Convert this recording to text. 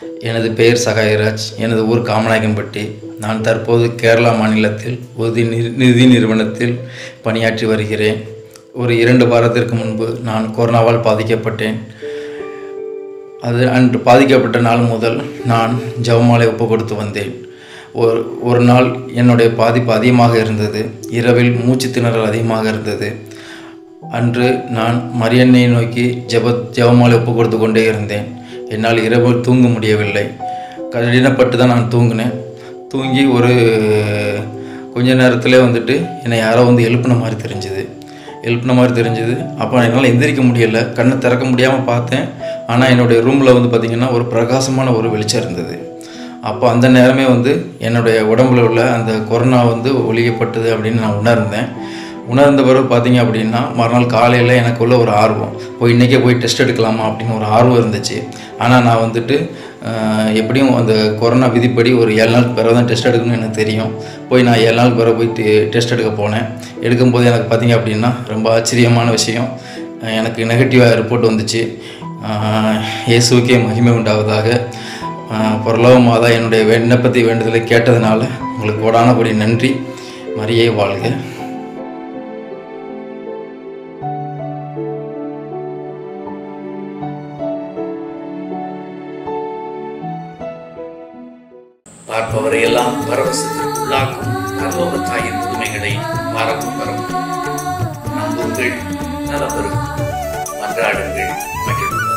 எனது பெயர் சகாயராஜ் எனது ஊர் காமநாயக்கன்பட்டி நான் தற்போது கேரளா மாநிலத்தில் ஒரு நி- நிதி நிறுவனத்தில் பணியாற்றி வருகிறேன் ஒரு இரண்டு வாரத்திற்கு முன்பு நான் கொரோனாவால் பாதிக்கப்பட்டேன் அது அன்று பாதிக்கப்பட்ட நாள் முதல் நான் ஜெபமாலை ஒப்பு கொடுத்து வந்தேன் ஒரு ஒரு நாள் என்னுடைய பாதிப்பு அதிகமாக இருந்தது இரவில் மூச்சு திணறல் அதிகமாக இருந்தது அன்று நான் மரியன்னை நோக்கி ஜெப ஜெபமாலை ஒப்பு கொடுத்து கொண்டே இருந்தேன் என்னால் இரவு தூங்க முடியவில்லை கடினப்பட்டு தான் நான் தூங்கினேன் தூங்கி ஒரு கொஞ்ச நேரத்திலே வந்துட்டு என்னை யாரோ வந்து எழுப்பின மாதிரி தெரிஞ்சுது எழுப்பின மாதிரி தெரிஞ்சுது அப்போ என்னால் எந்திரிக்க முடியல கண்ணை திறக்க முடியாமல் பார்த்தேன் ஆனால் என்னுடைய ரூமில் வந்து பார்த்திங்கன்னா ஒரு பிரகாசமான ஒரு வெளிச்சம் இருந்தது அப்போ அந்த நேரமே வந்து என்னுடைய உடம்புல உள்ள அந்த கொரோனா வந்து ஒழியப்பட்டது அப்படின்னு நான் உணர்ந்தேன் உணர்ந்த பிறகு பார்த்தீங்க அப்படின்னா மறுநாள் காலையில் எனக்குள்ள ஒரு ஆர்வம் போய் இன்றைக்கே போய் டெஸ்ட் எடுக்கலாமா அப்படின்னு ஒரு ஆர்வம் இருந்துச்சு ஆனால் நான் வந்துட்டு ஆஹ், எப்படியும் அந்த கொரோனா விதிப்படி ஒரு ஏழு நாள் பிறகு தான் டெஸ்ட் எடுக்கணும்னு எனக்கு தெரியும் போய் நான் ஏழு நாள் பிறகு போய் டெஸ்ட் எடுக்க போனேன் எடுக்கும்போது எனக்கு பார்த்தீங்க அப்படின்னா ரொம்ப ஆச்சரியமான விஷயம் ஆஹ், எனக்கு நெகட்டிவாக ரிப்போர்ட் வந்துச்சு ஆஹ், இயேசுவுக்கே மகிமை உண்டாவதாக ஆஹ், பரலோக மாதா என்னுடைய விண்ணப்பத்தை வேண்டுதலை கேட்டதுனால உங்களுக்கு கோடான கொடி நன்றி மரியே வாழ்க பார்ப்பவரை எல்லாம் பரவசத்திற்குள்ளாக்கும் பரலோக தாயின் புதுமைகளை பாரமும் பெறும் நம்புங்கள் நலம் பெறும் மன்றாடுங்கள் மகிழ்வுகள்